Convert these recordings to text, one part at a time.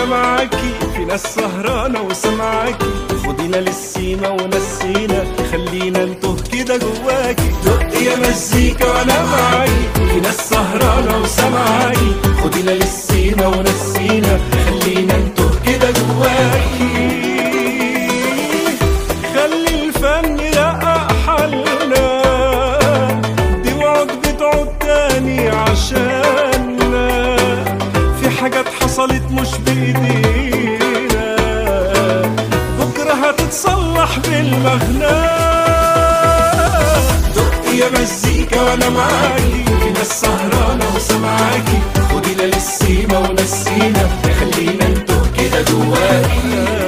معاكي في ناس سهرانة وسمعاكي خدينا للسيما ونسينا خلينا نتوه كده جواكي دق يا مزيكا وانا معاكي في ناس سهرانة وسمعاكي خدينا للسيما ونسينا خلينا نتوه كده جواكي خلي الفن يرقق حالنا دي وعد بتعود تاني عشاننا في حاجات حصلت مش بايدينا بكره هتتصلح بالمغنى دق يا مزيكا وانا معاكي في ناس سهرانه وسمعاكي خدينا للسيما ونسينا خلينا نتوه كده جواكي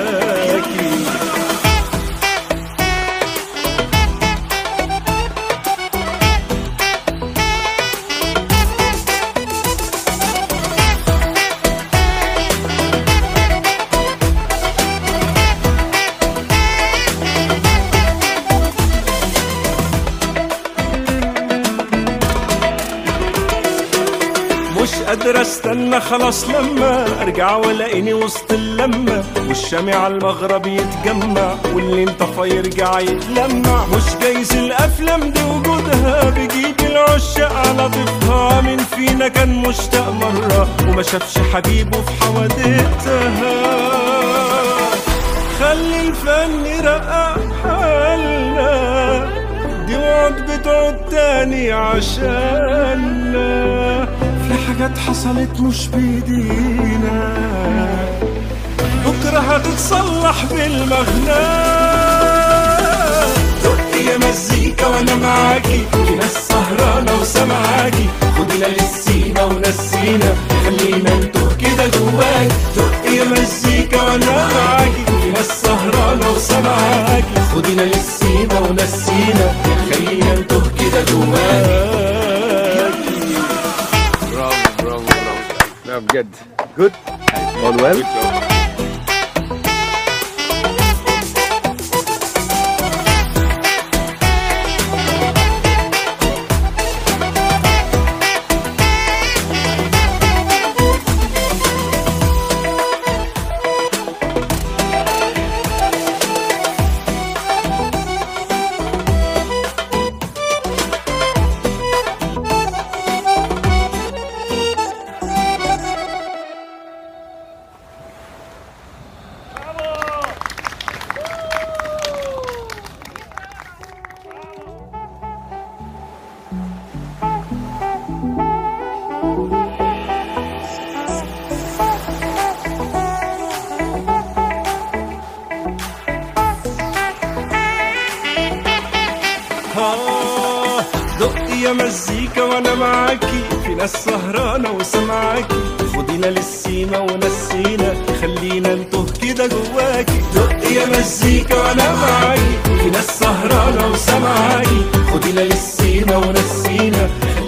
مش قادر استنى خلاص لما ارجع والاقيني وسط اللمة والشامي على المغرب يتجمع واللي انطفى يرجع يتلمع مش جايز الافلام دي وجودها بيجيب العشاق على ضيفها من فينا كان مشتاق مرة وما شافش حبيبه في حوادثها خلي الفن يرقق حالنا دي وعد بتعود تاني عشاننا في حاجات حصلت مش بايدينا بكرة هتتصلح بالمغنى دق يا مزيكا وانا معاكي في ناس سهرانة وسمعاكي خدينا للسيما ونسينا خلينا نتوه كده جواك دق يا مزيكا وانا معاكي في ناس سهرانة وسمعاكي خدينا للسيما ونسينا خلينا نتوه كده جواك برافو برافو برافو لا بجد جود اول ويل Good job. آه، دق يا مزيكا وانا معاكي في ناس سهرانة وسمعاكي خدينا للسيما ونسينا خلينا نتوه كده جواكي دق يا مزيكا وانا معاكي في ناس سهرانة وسمعاكي خدينا للسيما ونسينا